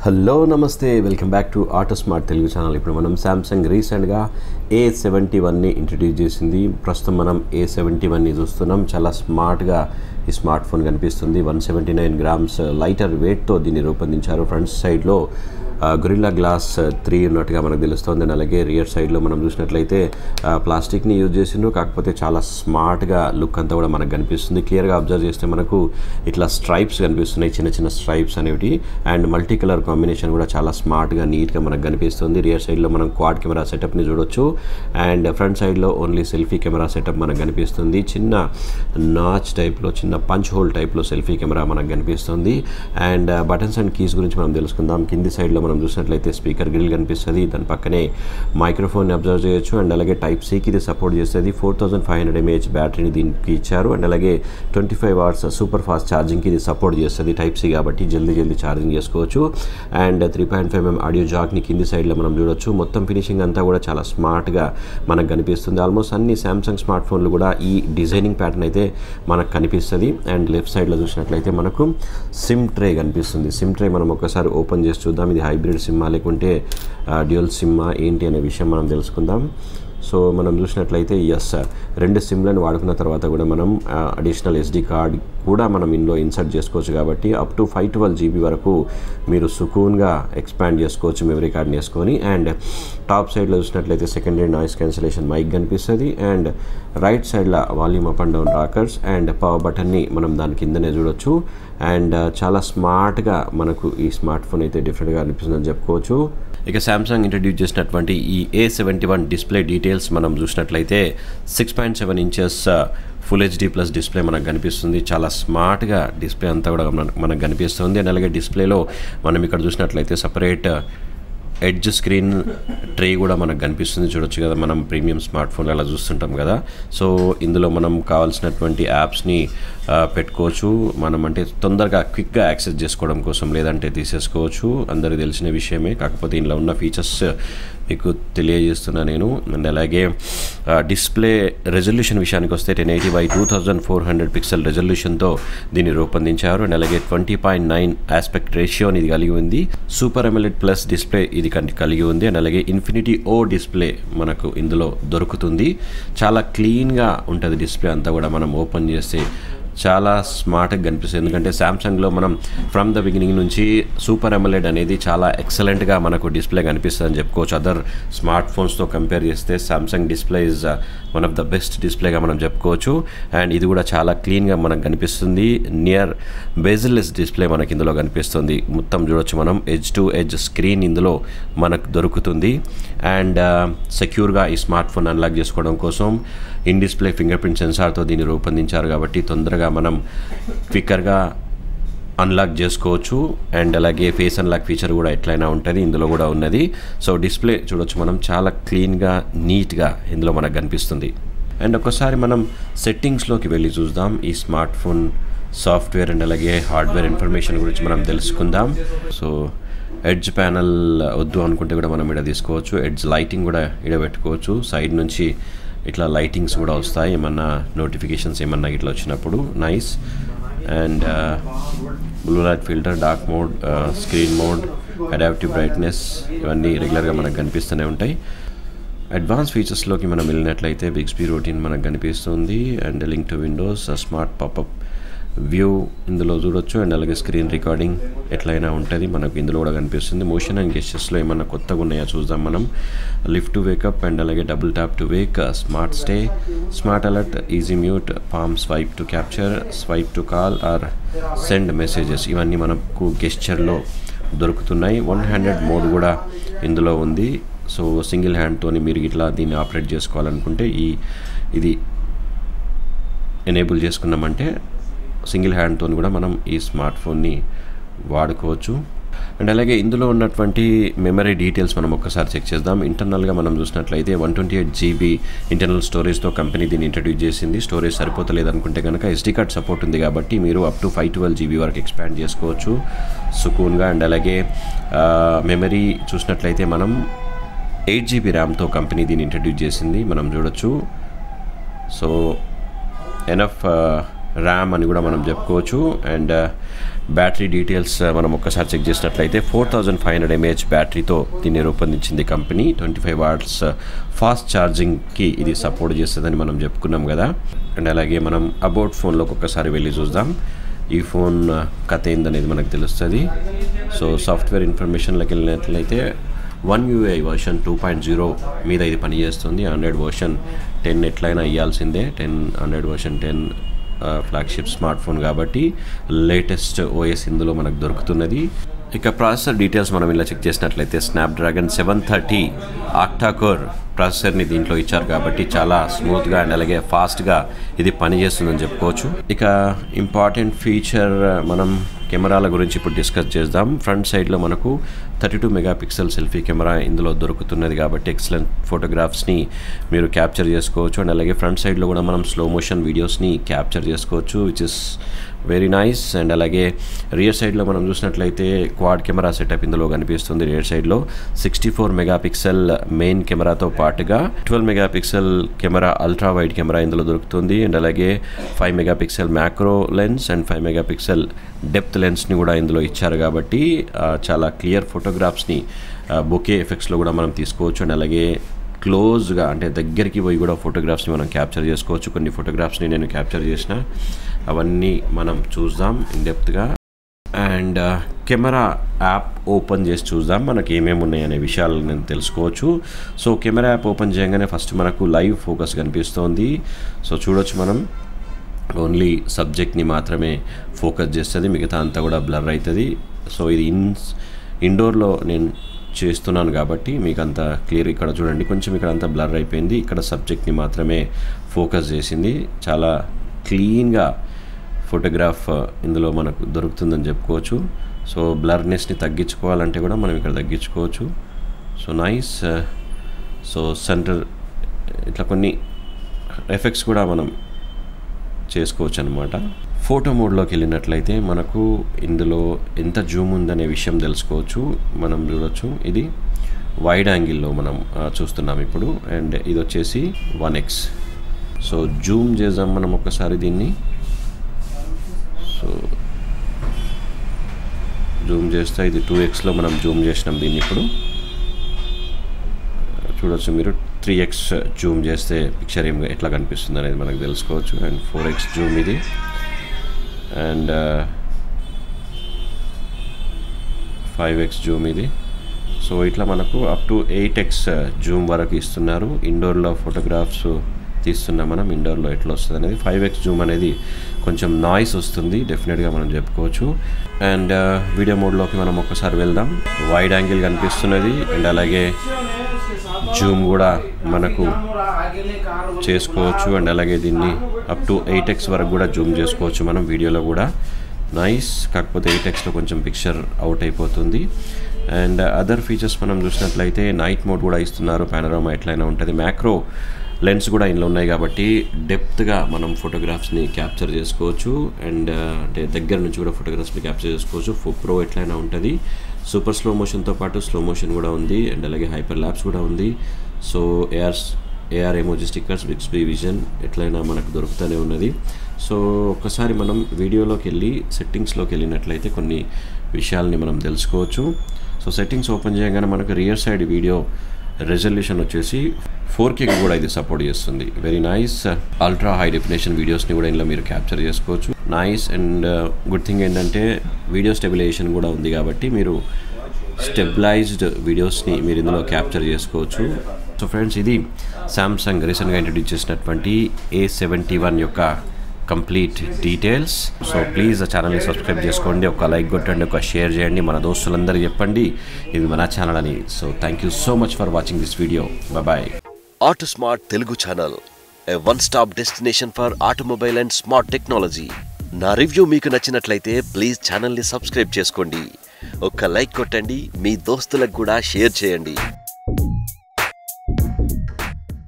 hello నమస్తే welcome back to auto smart Telugu channel ఇప్పుడు మనం శాంసంగ్ రీసెంట్గా ఏ సెవెంటీ వన్ని ఇంట్రడ్యూస్ చేసింది ప్రస్తుతం మనం ఏ సెవెంటీ వన్ని చూస్తున్నాం చాలా స్మార్ట్గా ఈ స్మార్ట్ ఫోన్ కనిపిస్తుంది one seventy nine grams lighter వెయిట్తో దీన్ని రూపొందించారు ఫ్రంట్ సైడ్లో గొరిల్లా గ్లాస్ త్రీ ఉన్నట్టుగా మనకు తెలుస్తుంది అండ్ అలాగే రియర్ సైడ్లో మనం చూసినట్లయితే ఆ, ప్లాస్టిక్ని యూజ్ చేసిండ్రు కాకపోతే చాలా స్మార్ట్గా లుక్ అంతా కూడా మనకు కనిపిస్తుంది క్లియర్గా అబ్జర్వ్ చేస్తే మనకు ఇట్లా స్ట్రైప్స్ కనిపిస్తున్నాయి చిన్న చిన్న స్ట్రైప్స్ అనేవి అండ్ మల్టీ కలర్ కాంబినేషన్ కూడా చాలా స్మార్ట్గా నీట్గా మనకు కనిపిస్తుంది రియర్ సైడ్లో మనం క్వాడ్ కెమెరా సెటప్ని చూడొచ్చు అండ్ ఫ్రంట్ సైడ్లో ఓన్లీ సెల్ఫీ కెమెరా సెటప్ మనకు కనిపిస్తుంది చిన్న నాచ్ టైప్లో చిన్న పంచ్ హోల్ టైప్లో సెల్ఫీ కెమెరా మనకు కనిపిస్తుంది అండ్ బటన్స్ అండ్ కీస్ గురించి మనం తెలుసుకుందాం కింది సైడ్లో మనం చూసినట్లయితే స్పీకర్ గ్రిల్ కనిపిస్తుంది దాని పక్కనే మైక్రోఫోన్ అబ్జర్వ్ చేయొచ్చు అండ్ అలాగే టైప్ సికి ఇది సపోర్ట్ చేస్తుంది four thousand five hundred mAh బ్యాటరీని దీనికి ఇచ్చారు అండ్ అలాగే twenty five hours super fast ఛార్జింగ్కి ఇది సపోర్ట్ చేస్తుంది టైప్ సి కాబట్టి జల్దీ జల్దీ ఛార్జింగ్ చేసుకోవచ్చు and three point five mm audio జాక్ని కింది సైడ్లో మనం చూడొచ్చు మొత్తం ఫినిషింగ్ అంతా కూడా చాలా స్మార్ట్గా మనకు కనిపిస్తుంది ఆల్మోస్ట్ అన్ని శాంసంగ్ స్మార్ట్ ఫోన్లు కూడా ఈ డిజైనింగ్ ప్యాటర్న్ అయితే మనకు కనిపిస్తుంది అండ్ లెఫ్ట్ సైడ్లో చూసినట్లయితే మనకు సిమ్ ట్రే కనిపిస్తుంది సిమ్ ట్రే మనం ఒకసారి ఓపెన్ చేసి చూద్దాం ఇది హైబ్రిడ్ సిమ్మా లేకుంటే డ్యూయల్ సిమ్మా ఏంటి అనే విషయం మనం తెలుసుకుందాం సో మనం చూసినట్లయితే ఎస్ రెండు సిమ్లను వాడుకున్న తర్వాత కూడా మనం అడిషనల్ ఎస్డి కార్డ్ కూడా మనం ఇందులో ఇన్సర్ట్ చేసుకోవచ్చు కాబట్టి up to five twelve GB వరకు మీరు సుకూన్గా ఎక్స్పాండ్ చేసుకోవచ్చు మెమరీ కార్డ్ని వేసుకొని అండ్ టాప్ సైడ్లో చూసినట్లయితే సెకండరీ నాయిస్ క్యాన్సిలేషన్ మైక్ కనిపిస్తుంది అండ్ రైట్ సైడ్లో volume up and down rockers and power బటన్ని మనం దాని కిందనే చూడొచ్చు అండ్ చాలా స్మార్ట్గా మనకు ఈ స్మార్ట్ ఫోన్ అయితే డిఫరెంట్గా అనిపిస్తుందని చెప్పుకోవచ్చు ఇక శాంసంగ్ ఇంట్రడ్యూస్ చేసినటువంటి ఈ A seventy one display details మనం చూసినట్లయితే six point seven inches full HD plus display మనకు కనిపిస్తుంది చాలా స్మార్ట్గా డిస్ప్లే అంతా కూడా మనకు మనకు కనిపిస్తుంది అండ్ అలాగే డిస్ప్లేలో మనం ఇక్కడ చూసినట్లయితే సపరేట్ ఎడ్జ్ స్క్రీన్ ట్రే కూడా మనకు కనిపిస్తుంది చూడొచ్చు కదా మనం ప్రీమియం స్మార్ట్ ఫోన్లు అలా చూస్తుంటాం కదా సో ఇందులో మనం కావాల్సినటువంటి యాప్స్ని ఆ, పెట్టుకోవచ్చు మనం అంటే తొందరగా క్విక్గా యాక్సెస్ చేసుకోవడం కోసం లేదంటే తీసేసుకోవచ్చు అందరికీ తెలిసిన విషయమే కాకపోతే ఇందులో ఉన్న ఫీచర్స్ మీకు తెలియజేస్తున్నా నేను అండ్ అలాగే డిస్ప్లే రెజల్యూషన్ విషయానికి వస్తే ten eighty by two thousand four hundred pixel రెజల్యూషన్తో దీన్ని రూపొందించారు అండ్ అలాగే ట్వంటీ పాయింట్ నైన్ ఆస్పెక్ట్ రేషియోని ఇది కలిగి ఉంది సూపర్ ఎమ్ఎల్ఎడ్ ప్లస్ డిస్ప్లే ఇది కన్- కలిగి ఉంది అండ్ అలాగే ఇన్ఫినిటీ ఓ డిస్ప్లే మనకు ఇందులో దొరుకుతుంది చాలా క్లీన్గా ఉంటుంది డిస్ప్లే అంతా కూడా మనం ఓపెన్ చేస్తే చాలా స్మార్ట్గా కనిపిస్తుంది ఎందుకంటే శాంసంగ్లో మనం ఫ్రమ్ ద బిగినింగ్ నుంచి సూపర్ ఎమ్ఎల్ఎడ్ అనేది చాలా ఎక్సలెంట్గా మనకు డిస్ప్లే కనిపిస్తుంది అని చెప్పుకోవచ్చు అదర్ స్మార్ట్ ఫోన్స్తో కంపేర్ చేస్తే Samsung display is one of the best డిస్ప్లేగా మనం చెప్పుకోవచ్చు అండ్ ఇది కూడా చాలా క్లీన్గా మనకు కనిపిస్తుంది నియర్ బేజిల్లెస్ డిస్ప్లే మనకి ఇందులో కనిపిస్తుంది మొత్తం చూడొచ్చు మనం ఎడ్జ్ టు ఎడ్జ్ స్క్రీన్ ఇందులో మనకు దొరుకుతుంది అండ్ సెక్యూర్గా ఈ స్మార్ట్ ఫోన్ అన్లాక్ చేసుకోవడం కోసం ఇన్ డిస్ప్లే ఫింగర్ ప్రింట్ సెన్సార్తో దీన్ని రూపొందించారు కాబట్టి తొందరగా మనం క్విక్కర్గా అన్లాక్ చేసుకోవచ్చు అండ్ అలాగే ఫేస్ అన్లాక్ ఫీచర్ కూడా ఎట్లయినా ఉంటుంది ఇందులో కూడా ఉన్నది సో డిస్ప్లే చూడొచ్చు మనం చాలా క్లీన్గా నీట్గా ఇందులో మనకు కనిపిస్తుంది అండ్ ఒకసారి మనం సెట్టింగ్స్లోకి వెళ్ళి చూద్దాం ఈ స్మార్ట్ ఫోన్ సాఫ్ట్వేర్ అండ్ అలాగే హార్డ్వేర్ ఇన్ఫర్మేషన్ గురించి మనం తెలుసుకుందాం సో ఎడ్జ్ ప్యానల్ వద్దు అనుకుంటే కూడా మనం ఇక్కడ తీసుకోవచ్చు ఎడ్జ్ లైటింగ్ కూడా ఇక్కడ పెట్టుకోవచ్చు సైడ్ నుంచి ఇట్లా లైటింగ్స్ కూడా వస్తాయి ఏమన్నా నోటిఫికేషన్స్ ఏమన్నా ఇట్లా వచ్చినప్పుడు nice and blue light filter dark mode screen mode adaptive brightness ఇవన్నీ రెగ్యులర్గా మనకు కనిపిస్తూనే ఉంటాయి అడ్వాన్స్ ఫీచర్స్లోకి మనం వెళ్ళినట్లయితే బిగ్స్పీ రొటీన్ మనకు కనిపిస్తుంది and link to Windows smart popup view ఇందులో చూడొచ్చు అండ్ అలాగే స్క్రీన్ రికార్డింగ్ ఎట్లయినా ఉంటుంది మనకు ఇందులో కూడా కనిపిస్తుంది మోషన్ అండ్ గెస్టర్స్లో ఏమన్నా కొత్తగా ఉన్నాయా చూద్దాం మనం లిఫ్ట్ టు వేకప్ అండ్ అలాగే double tap to wake smart stay smart alert easy mute palm swipe to capture swipe to call or send messages ఇవన్నీ మనకు గెస్చర్లో దొరుకుతున్నాయి వన్ హ్యాండెడ్ మోడ్ కూడా ఇందులో ఉంది సో సింగిల్ హ్యాండ్తోని మీరు ఇట్లా దీన్ని ఆపరేట్ చేసుకోవాలనుకుంటే ఈ ఇది ఎనేబుల్ చేసుకున్నామంటే సింగిల్ హ్యాండ్తో కూడా మనం ఈ స్మార్ట్ ఫోన్ని వాడుకోవచ్చు అండ్ అలాగే ఇందులో ఉన్నటువంటి మెమరీ డీటెయిల్స్ మనం ఒక్కసారి చెక్ చేద్దాం ఇంటర్నల్గా మనం చూసినట్లయితే one twenty eight GB internal స్టోరేజ్తో కంపెనీ దీన్ని ఇంట్రడ్యూస్ చేసింది స్టోరేజ్ సరిపోతలేదు అనుకుంటే కనుక ఎస్డీ కార్డ్ సపోర్ట్ ఉంది కాబట్టి మీరు up to five twelve GB వరకు ఎక్స్పాండ్ చేసుకోవచ్చు సుకూన్గా అండ్ అలాగే మెమరీ చూసినట్లయితే మనం ఎయిట్ జీబీ ర్యామ్తో కంపెనీ దీన్ని ఇంట్రడ్యూస్ చేసింది మనం చూడొచ్చు సో ఎనఫ్ ర్యామ్ అని కూడా మనం చెప్పుకోవచ్చు అండ్ బ్యాటరీ డీటెయిల్స్ మనం ఒక్కసారి చెక్ చేసినట్లయితే four thousand five hundred mAh బ్యాటరీతో దీన్ని రూపొందించింది company twenty five watts fast ఛార్జింగ్కి ఇది సపోర్ట్ చేస్తుందని మనం చెప్పుకున్నాం కదా అండ్ అలాగే మనం అబౌట్ ఫోన్లోకి ఒక్కసారి వెళ్ళి చూద్దాం ఈ ఫోన్ కథ ఏందనేది మనకు తెలుస్తుంది సో సాఫ్ట్వేర్ ఇన్ఫర్మేషన్లోకి వెళ్ళినట్లయితే one UI version two point zero మీద ఇది పనిచేస్తుంది హండ్రెడ్ వర్షన్ టెన్ ఎట్లయినా ఇవ్వాల్సిందే ten Android version ten flagship smartphone కాబట్టి లేటెస్ట్ ఓఎస్ ఇందులో మనకు దొరుకుతున్నది ఇక ప్రాసెసర్ డీటెయిల్స్ మనం ఇలా చెక్ చేసినట్లయితే స్నాప్డ్రాగన్ సెవెన్ థర్టీ ఆక్టాకోర్ ప్రాసెసర్ని దీంట్లో ఇచ్చారు కాబట్టి చాలా స్మూత్గా అండ్ అలాగే ఫాస్ట్గా ఇది పనిచేస్తుందని చెప్పుకోవచ్చు ఇక ఇంపార్టెంట్ ఫీచర్ మనం కెమెరాల గురించి ఇప్పుడు డిస్కస్ చేద్దాం ఫ్రంట్ సైడ్లో మనకు thirty two megapixel selfie camera ఇందులో దొరుకుతున్నది కాబట్టి ఎక్సలెంట్ ఫోటోగ్రాఫ్స్ని మీరు క్యాప్చర్ చేసుకోవచ్చు అండ్ అలాగే ఫ్రంట్ సైడ్లో కూడా మనం స్లో మోషన్ వీడియోస్ని క్యాప్చర్ చేసుకోవచ్చు which is very nice and అలాగే రియర్ సైడ్లో మనం చూసినట్లయితే క్వాడ్ కెమెరా సెటప్ ఇందులో కనిపిస్తుంది రియర్ సైడ్లో సిక్స్టీ ఫోర్ మెగాపిక్సెల్ మెయిన్ కెమెరాతో పాటుగా twelve megapixel camera ultra wide camera ఇందులో దొరుకుతుంది అండ్ అలాగే five megapixel macro lens and five megapixel depth లెన్స్ని కూడా ఇందులో ఇచ్చారు కాబట్టి చాలా క్లియర్ ఫోటోగ్రాఫ్స్ని బొకే ఎఫెక్ట్స్లో కూడా మనం తీసుకోవచ్చు అండ్ అలాగే క్లోజ్గా అంటే దగ్గరికి పోయి కూడా ఫోటోగ్రాఫ్స్ని మనం క్యాప్చర్ చేసుకోవచ్చు కొన్ని ఫోటోగ్రాఫ్స్ని నేను క్యాప్చర్ చేసిన అవన్నీ మనం చూద్దాం ఇన్డెప్త్గా అండ్ కెమెరా యాప్ ఓపెన్ చేసి చూద్దాం మనకి ఏమేమి ఉన్నాయి అనే విషయాలు నేను తెలుసుకోవచ్చు సో కెమెరా యాప్ ఓపెన్ చేయగానే ఫస్ట్ మనకు లైవ్ ఫోకస్ కనిపిస్తోంది సో చూడొచ్చు మనం ఓన్లీ సబ్జెక్ట్ని మాత్రమే ఫోకస్ చేస్తుంది మిగతా అంతా కూడా బ్లర్ అవుతుంది సో ఇది ఇన్ ఇండోర్లో నేను చేస్తున్నాను కాబట్టి మీకు అంత క్లియర్ ఇక్కడ చూడండి కొంచెం ఇక్కడ అంతా బ్లర్ అయిపోయింది ఇక్కడ సబ్జెక్ట్ని మాత్రమే ఫోకస్ చేసింది చాలా క్లీన్గా ఫోటోగ్రాఫ్ ఇందులో మనకు దొరుకుతుందని చెప్పుకోవచ్చు సో బ్లర్నెస్ని తగ్గించుకోవాలంటే కూడా మనం ఇక్కడ తగ్గించుకోవచ్చు సో నైస్ సో సెంటర్ ఇట్లా కొన్ని ఎఫెక్ట్స్ కూడా మనం చేసుకోవచ్చు అనమాట ఫోటో మోడ్లోకి వెళ్ళినట్లయితే మనకు ఇందులో ఎంత జూమ్ ఉందనే విషయం తెలుసుకోవచ్చు మనం చూడొచ్చు ఇది వైడ్ యాంగిల్లో మనం చూస్తున్నాం ఇప్పుడు అండ్ ఇది వచ్చేసి వన్ ఎక్స్ సో జూమ్ చేద్దాం మనం ఒకసారి దీన్ని సో జూమ్ చేస్తే ఇది టూ ఎక్స్లో మనం జూమ్ చేసినాం దీన్ని ఇప్పుడు చూడొచ్చు మీరు త్రీ ఎక్స్ జూమ్ చేస్తే పిక్చర్ ఏం ఎట్లా కనిపిస్తుంది అనేది మనకు తెలుసుకోవచ్చు అండ్ ఫోర్ ఎక్స్ జూమ్ ఇది అండ్ ఫైవ్ ఎక్స్ జూమ్ ఇది సో ఇట్లా మనకు up to eight x zoom వరకు ఇస్తున్నారు ఇండోర్లో ఫోటోగ్రాఫ్స్ తీస్తున్నాం మనం ఇండోర్లో ఎట్లా వస్తుంది అనేది ఫైవ్ ఎక్స్ జూమ్ అనేది కొంచెం నాయిస్ వస్తుంది డెఫినెట్గా మనం చెప్పుకోవచ్చు అండ్ వీడియో మోడ్లోకి మనం ఒకసారి వెళ్దాం వైడ్ యాంగిల్ కనిపిస్తున్నది అండ్ అలాగే జూమ్ కూడా మనకు చేసుకోవచ్చు అండ్ అలాగే దీన్ని అప్ టు ఎయిట్ ఎక్స్ వరకు కూడా జూమ్ చేసుకోవచ్చు మనం వీడియోలో కూడా నైస్ కాకపోతే ఎయిట్ ఎక్స్లో కొంచెం పిక్చర్ అవుట్ అయిపోతుంది అండ్ అదర్ ఫీచర్స్ మనం చూసినట్లయితే నైట్ మోడ్ కూడా ఇస్తున్నారు పానరోమా ఎట్లయినా ఉంటుంది మ్యాక్రో లెన్స్ కూడా ఇందులో ఉన్నాయి కాబట్టి డెప్త్గా మనం ఫోటోగ్రాఫ్స్ని క్యాప్చర్ చేసుకోవచ్చు అండ్ అంటే దగ్గర నుంచి కూడా ఫోటోగ్రాఫ్స్ని క్యాప్చర్ చేసుకోవచ్చు ప్రో ఎట్లయినా ఉంటుంది సూపర్ స్లో మోషన్తో పాటు స్లో మోషన్ కూడా ఉంది అండ్ అలాగే హైపర్ ల్యాబ్స్ కూడా ఉంది so AR AR emoji stickers Bixby vision ఎట్లయినా మనకు దొరుకుతూనే ఉన్నది సో ఒక్కసారి మనం వీడియోలోకి వెళ్ళి సెట్టింగ్స్లోకి వెళ్ళినట్లయితే కొన్ని విషయాల్ని మనం తెలుసుకోవచ్చు సో సెట్టింగ్స్ ఓపెన్ చేయగానే మనకు రియర్ సైడ్ వీడియో రెజల్యూషన్ వచ్చేసి ఫోర్ కేకి కూడా ఇది సపోర్ట్ చేస్తుంది very nice ultra high definition వీడియోస్ని కూడా ఇందులో మీరు క్యాప్చర్ చేసుకోవచ్చు నైస్ అండ్ గుడ్ థింగ్ ఏంటంటే వీడియో స్టెబిలైజేషన్ కూడా ఉంది కాబట్టి మీరు స్టెబిలైజ్డ్ వీడియోస్ని మీరు ఇందులో క్యాప్చర్ చేసుకోవచ్చు సో ఫ్రెండ్స్ ఇది శాంసంగ్ రీసెంట్గా ఇంట్రడ్యూస్ చేసినటువంటి ఏ సెవెంటీ వన్ యొక్క కంప్లీట్ డీటెయిల్స్ సో ప్లీజ్ ఆ ఛానల్ని సబ్స్క్రైబ్ చేసుకోండి ఒక లైక్ కొట్టండి ఒక షేర్ చేయండి మన దోస్తులందరికీ చెప్పండి ఇది మన ఛానల్ అని so thank you so much for watching this video bye auto smart Telugu channel a one stop destination for automobile and smart technology నా రివ్యూ మీకు నచ్చినట్లయితే ప్లీజ్ ఛానల్ని సబ్స్క్రైబ్ చేసుకోండి ఒక లైక్ కొట్టండి మీ దోస్తులకు కూడా షేర్ చేయండి